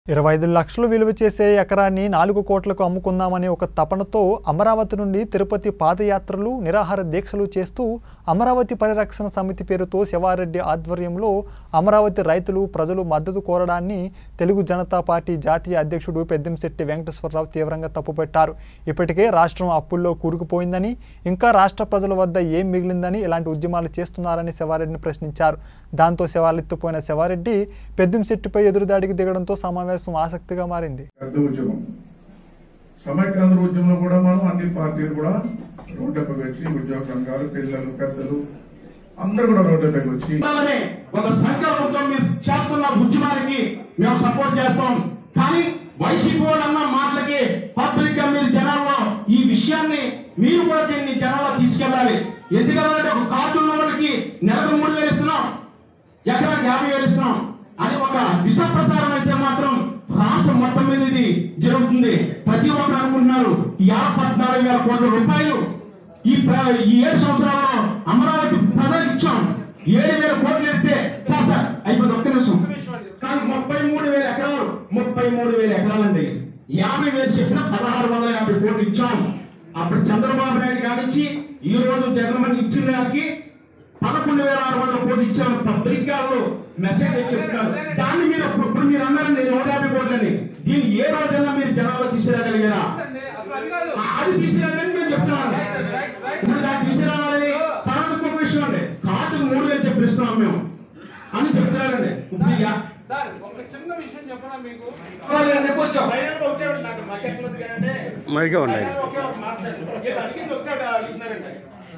ఇరవై ఐదు లక్షలు విలువ చేసే ఎకరాన్ని నాలుగు కోట్లకు అమ్ముకుందామనే ఒక తపనతో అమరావతి నుండి తిరుపతి పాదయాత్రలు నిరాహార దీక్షలు చేస్తూ అమరావతి పరిరక్షణ సమితి పేరుతో శివారెడ్డి ఆధ్వర్యంలో అమరావతి రైతులు ప్రజలు మద్దతు కోరడాన్ని తెలుగు జనతా పార్టీ జాతీయ అధ్యక్షుడు పెద్దంశెట్టి వెంకటేశ్వరరావు తీవ్రంగా తప్పుపెట్టారు ఇప్పటికే రాష్ట్రం అప్పుల్లో కూరుకుపోయిందని ఇంకా రాష్ట్ర ప్రజల వద్ద ఏం మిగిలిందని ఇలాంటి ఉద్యమాలు చేస్తున్నారని శివారెడ్డిని ప్రశ్నించారు దాంతో శివాలెత్తిపోయిన శివారెడ్డి పెద్దంశెట్టిపై ఎదురుదాడికి దిగడంతో సమావేశం ఆసక్తిగా మారింది పెద్ద ఉద్యమం సమైక్యాంధ్ర ఉద్యమంలో కూడా మనం అన్ని పార్టీలు కూడా రోడ్డుపై వచ్చి ఉద్యోగ సంఘాలు పిల్లలు పెద్దలు అందరూ కూడా రోడ్డుపైకి వచ్చి ఉండాలనే ఒక సంకల్పంతో మీరు చేస్తున్న ఉద్యమానికి మేము సపోర్ట్ చేస్తాం కానీ వైసీపీ వాళ్ళు అన్న మాటలకి పబ్లిక్ గా మీరు జనాల్లో ఈ విషయాన్ని మీరు కూడా దీన్ని జనాల్లో తీసుకెళ్ళాలి ఎందుకంటే ఒక కార్టూన్ వాళ్ళకి నెలకు మూడు వేలు ఇస్తున్నాం ఎకరానికి యాభై వేలు ఇస్తున్నాం అని ఒక విష ప్రసారం అయితే మాత్రం రాష్ట్రం మొత్తం మీద ఇది జరుగుతుంది ప్రతి ఒక్కరు అనుకుంటున్నారు యాభై పద్నాలుగు వేల కోట్ల రూపాయలు ఈ ప్ర- ఈ ఏడు సంవత్సరాల్లో అమరావతి ప్రజలకు ఇచ్చాం ఏడు వేల కోట్లు ఎడితే సార్ సార్ అయిపోయింది ఒక్క నిమిషం కానీ ముప్పై మూడు వేల ఎకరాలు ముప్పై మూడు వేల ఎకరాలండి యాభై వేలు చెప్పిన పదహారు వందల యాభై కోట్లు ఇచ్చాం అప్పుడు చంద్రబాబు నాయుడు కానిచ్చి ఈ రోజు జగన్మోహన్ ఇచ్చిన దానికి పదకొండు వేల ఆరు వందల కోట్లు ఇచ్చాము పత్రికల్లో మెసేజ్ ఇచ్చి చెప్తున్నారు దాన్ని మీరు ఇప్పుడు ఇప్పుడు మీరు అన్నారండి నూట యాభై కోట్లని దీన్ని ఏ రోజైనా మీరు జనాల్లో తీసుకురాగలిగారా అసలు అది కాదు ఆ- అది తీసుకురాలని మేము చెప్తున్నాను ఇప్పుడు దాన్ని తీసుకురావాలని తర్వాత ఇంకొక విషయం అండి కార్డుకు మూడు వేలు చెప్పి ఇస్తున్నాం మేము అని చెప్తున్నారండి ఇప్పుడు ఇక సార్ ఒక చిన్న విషయం చెప్పనా మీకు ఫైనల్గా ఒకటే ఒకటి నాకు మాకు ఎట్లా ఉంది కానంటే, మైకే ఉన్నాయి. ఫైనల్గా ఒకే ఒక మాట సార్. వీళ్ళు అడిగింది ఒకటే అడుగుతున్నారండి.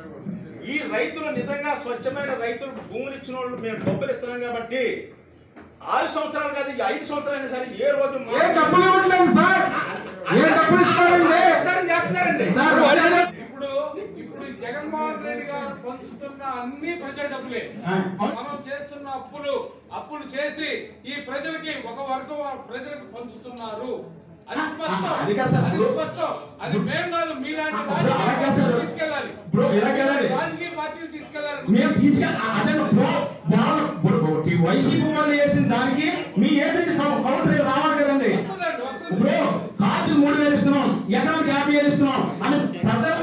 ఈ రైతులు నిజంగా స్వచ్ఛమైన రైతులు భూములు ఇచ్చిన వాళ్ళు మేము డబ్బులు ఇస్తున్నాం కాబట్టి ఆరు సంవత్సరాలు కాదు ఈ ఐదు సంవత్సరాలు సరే ఏ రోజు మా- ఏ డబ్బులు ఇవ్వట్లేదు సార్ ఏ డబ్బులు ఇస్తారండి ఒకసారి చేస్తున్నారండి సార్ ఇప్పుడు ఇప్పుడు ఈ జగన్మోహన్ రెడ్డి గారు పంచుతున్న అన్ని ప్రజల డబ్బులే ఆ. మనం చేస్తున్న అప్పులు అప్పులు చేసి ఈ ప్రజలకి ఒక వర్గం ప్రజలకు పంచుతున్నారు అది ఆ, స్పష్టం ఆ, అది కాదు సార్. అది ఇప్పుడు- స్పష్టం అది మేం కాదు మీలాంటి ఆ, రాజకీయ అలాగే పార్టీలు సార్. తీసుకెళ్ళాలి బ్రో, ఇలా కదండి. రాజకీయ పార్టీలు తీసుకెళ్ళాలి మేము తీసుకెళ్ళి అదే వాళ్ళు వైసీపీ వాళ్ళు చేసిన దానికి మీ ఏపీ కౌంటర్ రావాలి కదండి వస్తుందండి వస్తుంది ఇప్పుడు కార్డు మూడు వేలు ఇస్తున్నాం ఎకరానికి యాభై వేలు ఇస్తున్నాం అని ప్రజలు